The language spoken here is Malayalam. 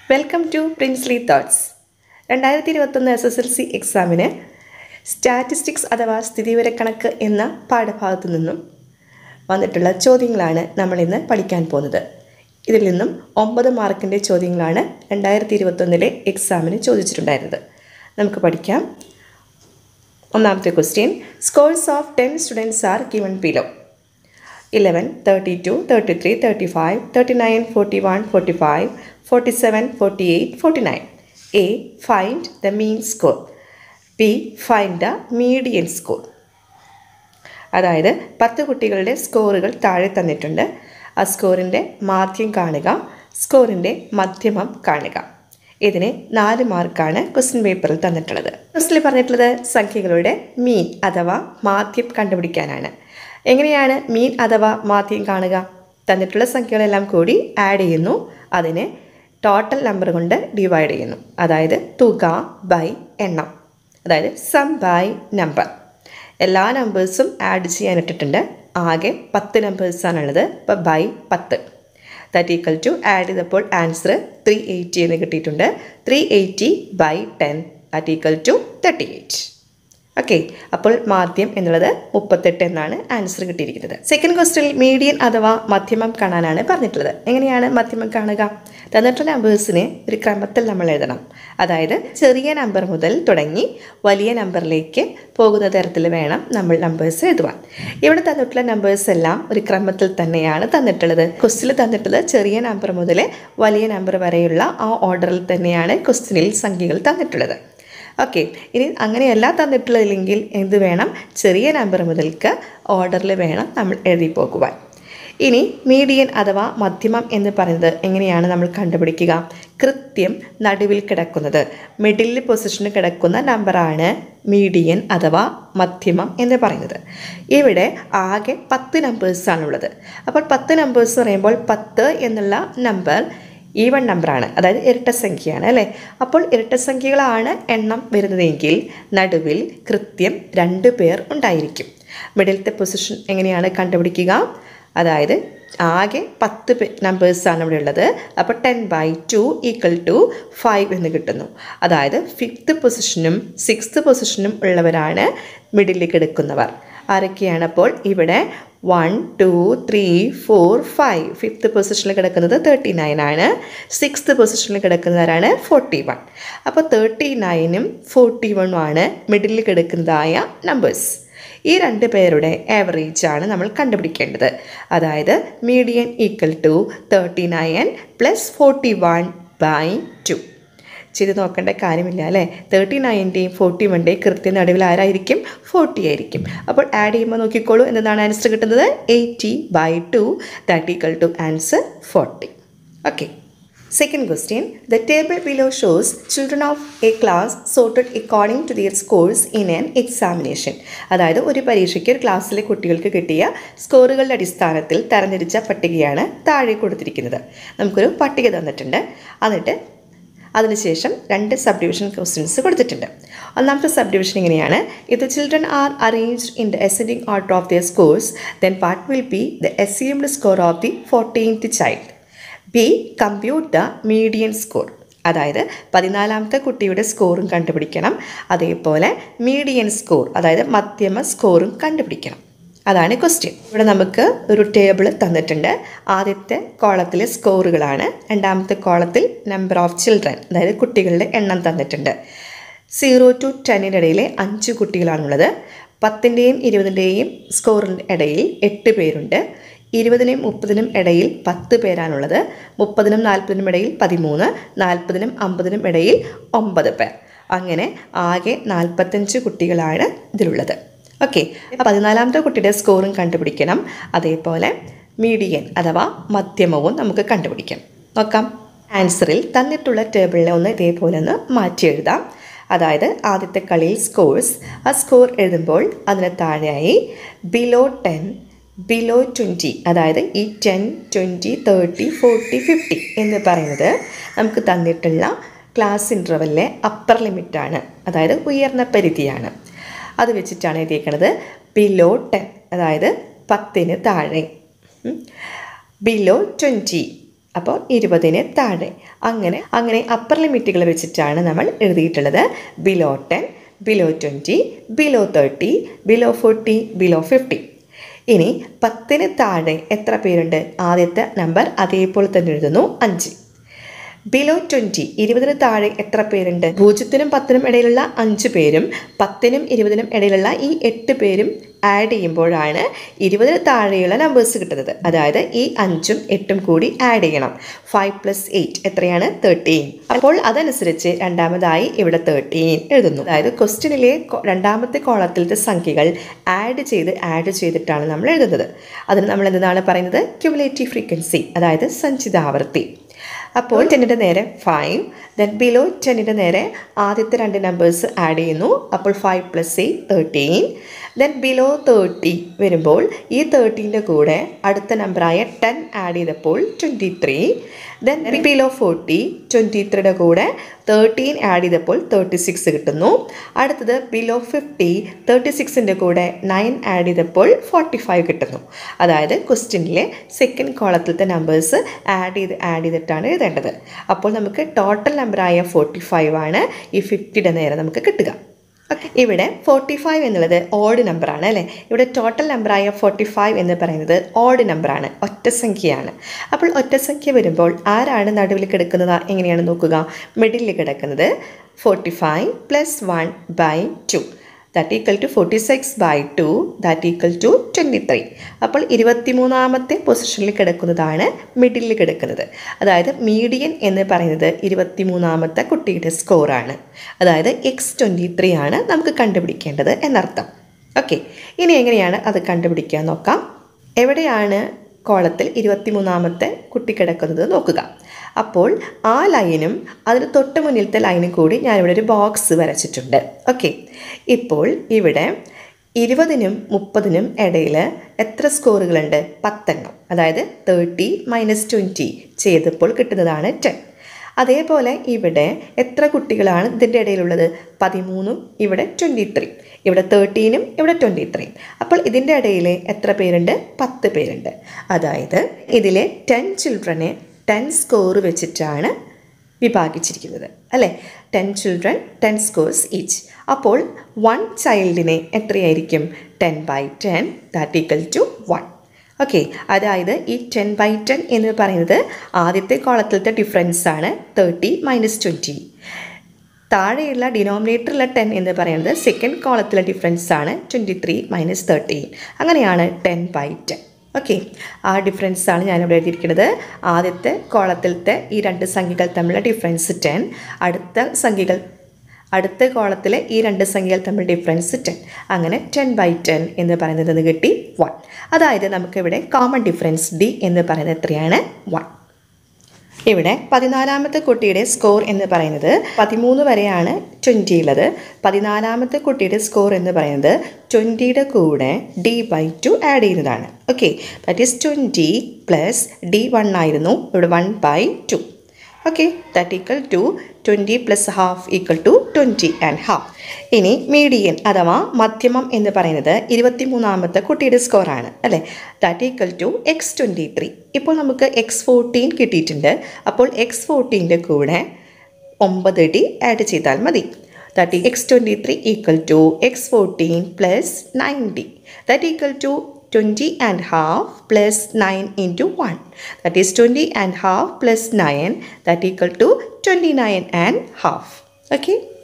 വെൽക്കം ടു പ്രിൻസ്ലി തോട്ട്സ് രണ്ടായിരത്തി ഇരുപത്തൊന്ന് എസ് എസ് എൽ സി എക്സാമിന് സ്റ്റാറ്റിസ്റ്റിക്സ് അഥവാ സ്ഥിതിവിവരക്കണക്ക് എന്ന പാഠഭാഗത്തു നിന്നും വന്നിട്ടുള്ള ചോദ്യങ്ങളാണ് നമ്മളിന്ന് പഠിക്കാൻ പോകുന്നത് ഇതിൽ നിന്നും ഒമ്പത് മാർക്കിൻ്റെ ചോദ്യങ്ങളാണ് രണ്ടായിരത്തി ഇരുപത്തൊന്നിലെ എക്സാമിന് ചോദിച്ചിട്ടുണ്ടായിരുന്നത് നമുക്ക് പഠിക്കാം ഒന്നാമത്തെ question scores of ten students are given below eleven thirty two thirty three thirty five thirty nine forty one forty five forty seven forty eight forty nine A find the mean score B find the median score അതായത് പത്ത് കുട്ടികളുടെ സ്കോറുകൾ താഴെ തന്നിട്ടുണ്ട് ആ സ്കോറിൻ്റെ മാധ്യം കാണുക സ്കോറിൻ്റെ മധ്യമം കാണുക ഇതിന് നാല് മാർക്കാണ് ക്വസ്റ്റ്യൻ പേപ്പറിൽ തന്നിട്ടുള്ളത് ക്വസ്റ്റിൽ പറഞ്ഞിട്ടുള്ളത് സംഖ്യകളുടെ മീൻ അഥവാ മാധ്യം കണ്ടുപിടിക്കാനാണ് എങ്ങനെയാണ് മീൻ അഥവാ മാധ്യം കാണുക തന്നിട്ടുള്ള സംഖ്യകളെല്ലാം കൂടി ആഡ് ചെയ്യുന്നു അതിനെ ടോട്ടൽ നമ്പർ കൊണ്ട് ഡിവൈഡ് ചെയ്യുന്നു അതായത് തുക ബൈ എണ്ണം അതായത് സം ബൈ നമ്പർ എല്ലാ നമ്പേഴ്സും ആഡ് ചെയ്യാൻ ഇട്ടിട്ടുണ്ട് ആകെ പത്ത് നമ്പേഴ്സാണുള്ളത് അപ്പോൾ ബൈ പത്ത് ദാറ്റ് ഈക്വൽ ടു ആഡ് ചെയ്തപ്പോൾ ആൻസർ ത്രീ എയ്റ്റി എന്ന് കിട്ടിയിട്ടുണ്ട് three eighty by ten that equal to thirty eight okay അപ്പോൾ മാധ്യം എന്നുള്ളത് മുപ്പത്തെട്ട് എന്നാണ് ആൻസർ കിട്ടിയിരിക്കുന്നത് സെക്കൻഡ് ക്വസ്റ്റിൽ മീഡിയൻ അഥവാ മധ്യമം കാണാനാണ് പറഞ്ഞിട്ടുള്ളത് എങ്ങനെയാണ് മധ്യമം കാണുക തന്നിട്ടുള്ള നമ്പേഴ്സിനെ ഒരു ക്രമത്തിൽ നമ്മൾ എഴുതണം അതായത് ചെറിയ നമ്പർ മുതൽ തുടങ്ങി വലിയ നമ്പറിലേക്ക് പോകുന്ന തരത്തിൽ വേണം നമ്മൾ നമ്പേഴ്സ് എഴുതുവാൻ ഇവിടെ തന്നിട്ടുള്ള നമ്പേഴ്സ് എല്ലാം ഒരു ക്രമത്തിൽ തന്നെയാണ് തന്നിട്ടുള്ളത് ക്വസ്റ്റിൽ തന്നിട്ടുള്ളത് ചെറിയ നമ്പർ മുതൽ വലിയ നമ്പർ വരെയുള്ള ആ ഓർഡറിൽ തന്നെയാണ് ക്വസ്റ്റിനിൽ സംഖ്യകൾ തന്നിട്ടുള്ളത് ഓക്കെ ഇനി അങ്ങനെയല്ല തന്നിട്ടുള്ളതില്ലെങ്കിൽ എന്ത് വേണം ചെറിയ നമ്പർ മുതൽക്ക് ഓർഡറിൽ വേണം നമ്മൾ എഴുതി പോകുവാൻ ഇനി മീഡിയൻ അഥവാ മധ്യമം എന്ന് പറയുന്നത് എങ്ങനെയാണ് നമ്മൾ കണ്ടുപിടിക്കുക കൃത്യം നടുവിൽ കിടക്കുന്നത് മിഡിൽ പൊസിഷനിൽ കിടക്കുന്ന നമ്പറാണ് മീഡിയൻ അഥവാ മധ്യമം എന്ന് പറയുന്നത് ഇവിടെ ആകെ പത്ത് നമ്പേഴ്സാണുള്ളത് അപ്പോൾ പത്ത് നമ്പേഴ്സ് പറയുമ്പോൾ പത്ത് എന്നുള്ള നമ്പർ ഈവൺ നമ്പറാണ് അതായത് ഇരട്ട സംഖ്യയാണ് അല്ലേ അപ്പോൾ ഇരട്ട സംഖ്യകളാണ് എണ്ണം വരുന്നതെങ്കിൽ നടുവിൽ കൃത്യം രണ്ട് പേർ ഉണ്ടായിരിക്കും മിഡിലത്തെ പൊസിഷൻ എങ്ങനെയാണ് കണ്ടുപിടിക്കുക അതായത് ആകെ പത്ത് നമ്പേഴ്സാണ് ഇവിടെ ഉള്ളത് അപ്പോൾ ten by two equal to five എന്ന് കിട്ടുന്നു അതായത് ഫിഫ്ത്ത് പൊസിഷനും സിക്സ്ത് പൊസിഷനും ഉള്ളവരാണ് മിഡിലിൽ കിടക്കുന്നവർ ആരൊക്കെയാണ് അപ്പോൾ ഇവിടെ one two three four five fifth പൊസിഷനിൽ കിടക്കുന്നത് തേർട്ടി നയൻ ആണ് സിക്സ്ത് പൊസിഷനിൽ കിടക്കുന്നവരാണ് ഫോർട്ടി വൺ അപ്പോൾ തേർട്ടി നയനും ഫോർട്ടി വണ്ണും ആണ് മിഡിലിൽ കിടക്കുന്നതായ നമ്പേഴ്സ് ഈ രണ്ട് പേരുടെ ആവറേജ് ആണ് നമ്മൾ കണ്ടുപിടിക്കേണ്ടത് അതായത് median equal to thirty nine plus forty one by two ചെയ്ത് നോക്കേണ്ട കാര്യമില്ല അല്ലേ തേർട്ടി നയൻ്റെയും ഫോർട്ടി വണ്ണൻ്റെയും കൃത്യ നടുവിൽ ആരായിരിക്കും ഫോർട്ടി ആയിരിക്കും അപ്പോൾ ആഡ് ചെയ്യുമ്പോൾ നോക്കിക്കോളൂ എന്നതാണ് ആൻസർ കിട്ടുന്നത് eighty by two that equal to answer forty okay Second question The table below shows children of a class sorted according to their scores in an examination. അതായത് ഒരു പരീക്ഷയ്ക്ക് ഒരു ക്ലാസ്സിലെ കുട്ടികൾക്ക് കിട്ടിയ സ്കോറുകളുടെ അടിസ്ഥാനത്തിൽ തരംതിരിച്ച പട്ടികയാണ് താഴെ കൊടുത്തിരിക്കുന്നത് നമുക്കൊരു പട്ടിക തന്നിട്ടുണ്ട് എന്നിട്ട് അതിനുശേഷം രണ്ട് സബ് ഡിവിഷൻ ക്വസ്റ്റ്യൻസ് കൊടുത്തിട്ടുണ്ട് ഒന്നാമത്തെ സബ് ഡിവിഷൻ ഇങ്ങനെയാണ് if the children are arranged in the ascending order of their scores then part will be the assumed score of the fourteenth child be compute the median score അതായത് പതിനാലാമത്തെ കുട്ടിയുടെ സ്കോറും കണ്ടുപിടിക്കണം അതേപോലെ മീഡിയൻ സ്കോർ അതായത് മധ്യമ സ്കോറും കണ്ടുപിടിക്കണം അതാണ് ക്വസ്റ്റ്യൻ ഇവിടെ നമുക്ക് ഒരു ടേബിൾ തന്നിട്ടുണ്ട് ആദ്യത്തെ കോളത്തിലെ സ്കോറുകളാണ് രണ്ടാമത്തെ കോളത്തിൽ നമ്പർ ഓഫ് ചിൽഡ്രൻ അതായത് കുട്ടികളുടെ എണ്ണം തന്നിട്ടുണ്ട് സീറോ ടു ടെന്നിൻ്റെ ഇടയിലെ അഞ്ച് കുട്ടികളാണുള്ളത് പത്തിൻ്റെയും ഇരുപതിൻ്റെയും സ്കോറിൻ്റെ ഇടയിൽ എട്ട് പേരുണ്ട് ഇരുപതിനും മുപ്പതിനും ഇടയിൽ പത്ത് പേരാണുള്ളത് മുപ്പതിനും നാൽപ്പതിനും ഇടയിൽ പതിമൂന്ന് നാൽപ്പതിനും അമ്പതിനും ഇടയിൽ ഒമ്പത് പേർ അങ്ങനെ ആകെ നാൽപ്പത്തഞ്ച് കുട്ടികളാണ് ഇതിലുള്ളത് ഓക്കെ പതിനാലാമത്തെ കുട്ടിയുടെ സ്കോറും കണ്ടുപിടിക്കണം അതേപോലെ മീഡിയൻ അഥവാ മധ്യമവും നമുക്ക് കണ്ടുപിടിക്കാം നോക്കാം ആൻസറിൽ തന്നിട്ടുള്ള ടേബിളിനെ ഒന്ന് ഇതേപോലെ ഒന്ന് മാറ്റി എഴുതാം അതായത് ആദ്യത്തെ കളിയിൽ സ്കോഴ്സ് ആ സ്കോർ എഴുതുമ്പോൾ അതിന് താഴെയായി ബിലോ ടെൻ ബിലോ ട്വൻറ്റി അതായത് ഈ ten twenty thirty forty fifty എന്ന് പറയുന്നത് നമുക്ക് തന്നിട്ടുള്ള ക്ലാസ് ഇൻ്റർവെല്ലിലെ അപ്പർ ലിമിറ്റാണ് അതായത് ഉയർന്ന പരിധിയാണ് അത് വെച്ചിട്ടാണ് എഴുതിയേക്കുന്നത് ബിലോ ടെൻ അതായത് പത്തിന് താഴെ ബിലോ ട്വൻറ്റി അപ്പോൾ ഇരുപതിന് താഴെ അങ്ങനെ അങ്ങനെ അപ്പർ ലിമിറ്റുകൾ വെച്ചിട്ടാണ് നമ്മൾ എഴുതിയിട്ടുള്ളത് below ten below twenty below thirty below forty below fifty ഇനി പത്തിന് താഴെ എത്ര പേരുണ്ട് ആദ്യത്തെ നമ്പർ അതേപോലെ തന്നെ എഴുതുന്നു അഞ്ച് ബിലോ ട്വൻറ്റി ഇരുപതിന് താഴെ എത്ര പേരുണ്ട് പൂജ്യത്തിനും പത്തിനും ഇടയിലുള്ള അഞ്ച് പേരും പത്തിനും ഇരുപതിനും ഇടയിലുള്ള ഈ എട്ട് പേരും ആഡ് ചെയ്യുമ്പോഴാണ് ഇരുപതിന് താഴെയുള്ള നമ്പേഴ്സ് കിട്ടുന്നത് അതായത് ഈ അഞ്ചും എട്ടും കൂടി ആഡ് ചെയ്യണം ഫൈവ് പ്ലസ് എയ്റ്റ് എത്രയാണ് തേർട്ടീൻ അപ്പോൾ അതനുസരിച്ച് രണ്ടാമതായി ഇവിടെ തേർട്ടീൻ എഴുതുന്നു അതായത് ക്വസ്റ്റ്യനിലെ രണ്ടാമത്തെ കോളത്തിലത്തെ സംഖ്യകൾ ആഡ് ചെയ്ത് ആഡ് ചെയ്തിട്ടാണ് നമ്മൾ എഴുതുന്നത് അതിന് നമ്മൾ എന്താണ് പറയുന്നത് ക്യുമുലേറ്റീവ് ഫ്രീക്വൻസി അതായത് സഞ്ചിതാവർത്തി അപ്പോൾ ടെന്നിൻ്റെ നേരെ ഫൈവ് ദെൻ ബിലോ ടെന്നിൻ്റെ നേരെ ആദ്യത്തെ രണ്ട് നമ്പേഴ്സ് ആഡ് ചെയ്യുന്നു അപ്പോൾ five plus eight thirteen then below thirty വരുമ്പോൾ ഈ തേർട്ടീൻ്റെ കൂടെ അടുത്ത നമ്പറായ ടെൻ ആഡ് ചെയ്തപ്പോൾ twenty three then below forty twenty ത്രീയുടെ കൂടെ തേർട്ടീൻ ആഡ് ചെയ്തപ്പോൾ തേർട്ടി സിക്സ് കിട്ടുന്നു അടുത്തത് ബിലോ ഫിഫ്റ്റി തേർട്ടി സിക്സിൻ്റെ കൂടെ നയൻ ആഡ് ചെയ്തപ്പോൾ ഫോർട്ടി ഫൈവ് കിട്ടുന്നു അതായത് ക്വസ്റ്റ്യനിലെ സെക്കൻഡ് കോളത്തിലത്തെ നമ്പേഴ്സ് ആഡ് ചെയ്ത് ആഡ് ചെയ്തിട്ടാണ് എഴുതേണ്ടത് അപ്പോൾ നമുക്ക് ടോട്ടൽ നമ്പറായ ഫോർട്ടി ഫൈവ് ആണ് ഈ ഫിഫ്റ്റിയുടെ നേരെ നമുക്ക് കിട്ടുക ഓക്കെ ഇവിടെ ഫോർട്ടി ഫൈവ് എന്നുള്ളത് ഓഡ് നമ്പറാണ് അല്ലേ ഇവിടെ ടോട്ടൽ നമ്പറായ ഫോർട്ടി ഫൈവ് എന്ന് പറയുന്നത് ഓഡ് നമ്പറാണ് ഒറ്റസംഖ്യയാണ് അപ്പോൾ ഒറ്റസംഖ്യ വരുമ്പോൾ ആരാണ് നടുവിൽ കിടക്കുന്നത് എങ്ങനെയാണ് നോക്കുക മിഡിലിൽ കിടക്കുന്നത് forty five plus one by two that equal to forty six by two that equal to twenty three അപ്പോൾ ഇരുപത്തിമൂന്നാമത്തെ പൊസിഷനിൽ കിടക്കുന്നതാണ് മിഡിലിൽ കിടക്കുന്നത് അതായത് മീഡിയൻ എന്ന് പറയുന്നത് ഇരുപത്തിമൂന്നാമത്തെ കുട്ടിയുടെ സ്കോറാണ് അതായത് എക്സ് ട്വൻറ്റി ത്രീ ആണ് നമുക്ക് കണ്ടുപിടിക്കേണ്ടത് എന്നർത്ഥം ഓക്കെ ഇനി എങ്ങനെയാണ് അത് കണ്ടുപിടിക്കാൻ നോക്കാം എവിടെയാണ് കോളത്തിൽ ഇരുപത്തിമൂന്നാമത്തെ കുട്ടി കിടക്കുന്നത് നോക്കുക അപ്പോൾ ആ ലൈനും അതിന് തൊട്ട് മുന്നിലത്തെ ലൈനും കൂടി ഞാനിവിടെ ഒരു ബോക്സ് വരച്ചിട്ടുണ്ട് ഓക്കെ ഇപ്പോൾ ഇവിടെ ഇരുപതിനും മുപ്പതിനും ഇടയിൽ എത്ര സ്കോറുകളുണ്ട് പത്തെണ്ണം അതായത് തേർട്ടി മൈനസ് ട്വൻറ്റി ചെയ്തപ്പോൾ കിട്ടുന്നതാണ് ടെൻ അതേപോലെ ഇവിടെ എത്ര കുട്ടികളാണ് ഇതിൻ്റെ ഇടയിലുള്ളത് പതിമൂന്നും ഇവിടെ ട്വൻറ്റി ത്രീ ഇവിടെ തേർട്ടീനും ഇവിടെ ട്വൻറ്റി ത്രീ അപ്പോൾ ഇതിൻ്റെ ഇടയിൽ എത്ര പേരുണ്ട് പത്ത് പേരുണ്ട് അതായത് ഇതിലെ ടെൻ ചിൽഡ്രനെ ടെൻ സ്കോർ വെച്ചിട്ടാണ് വിഭാഗിച്ചിരിക്കുന്നത് അല്ലേ ten children ten scores each അപ്പോൾ വൺ ചൈൽഡിനെ എത്രയായിരിക്കും ten by ten that equal to one okay അതായത് ഈ ടെൻ ബൈ ടെൻ എന്ന് പറയുന്നത് ആദ്യത്തെ കോളത്തിലത്തെ ഡിഫറൻസ് ആണ് തേർട്ടി മൈനസ് ട്വൻറ്റി താഴെയുള്ള ഡിനോമിനേറ്ററിലെ ടെൻ എന്ന് പറയുന്നത് സെക്കൻഡ് കോളത്തിലെ ഡിഫറൻസ് ആണ് ട്വൻറ്റി ത്രീ മൈനസ് തേർട്ടീൻ അങ്ങനെയാണ് ടെൻ ബൈ ടെൻ ഓക്കെ ആ ഡിഫറൻസ് ആണ് ഞാനിവിടെ എഴുതിയിരിക്കുന്നത് ആദ്യത്തെ കോളത്തിലത്തെ ഈ രണ്ട് സംഖ്യകൾ തമ്മിലുള്ള ഡിഫറൻസ് ടെൻ അടുത്ത സംഖ്യകൾ അടുത്ത കോളത്തിലെ ഈ രണ്ട് സംഖ്യകൾ തമ്മിൽ ഡിഫറൻസ് ടെൻ അങ്ങനെ ടെൻ ബൈ ടെൻ എന്ന് പറയുന്നത് എന്ന് കിട്ടി വൺ അതായത് നമുക്കിവിടെ കോമൺ ഡിഫറൻസ് ഡി എന്ന് പറയുന്നത് എത്രയാണ് വൺ ഇവിടെ പതിനാലാമത്തെ കുട്ടിയുടെ സ്കോർ എന്ന് പറയുന്നത് പതിമൂന്ന് വരെയാണ് ട്വൻറ്റി ഉള്ളത് പതിനാലാമത്തെ കുട്ടിയുടെ സ്കോർ എന്ന് പറയുന്നത് ട്വൻറ്റിയുടെ കൂടെ ഡി ബൈ ടു ആഡ് ചെയ്യുന്നതാണ് okay that is twenty plus D one ആയിരുന്നു ഇവിടെ one by two okay that equal to twenty plus half equal to twenty and half ഇനി മീഡിയൻ അഥവാ മധ്യമം എന്ന് പറയുന്നത് ഇരുപത്തിമൂന്നാമത്തെ കുട്ടിയുടെ സ്കോറാണ് അല്ലേ that equal to X twenty three ഇപ്പോൾ നമുക്ക് എക്സ് ഫോർട്ടീൻ കിട്ടിയിട്ടുണ്ട് അപ്പോൾ എക്സ് ഫോർട്ടീൻ്റെ കൂടെ ഒമ്പത് ഡി ആഡ് ചെയ്താൽ മതി ദാറ്റ് ഈ X twenty three equal to X fourteen plus nine D that equal to twenty and half plus nine into one that is twenty and half plus nine that equal to twenty nine and half okay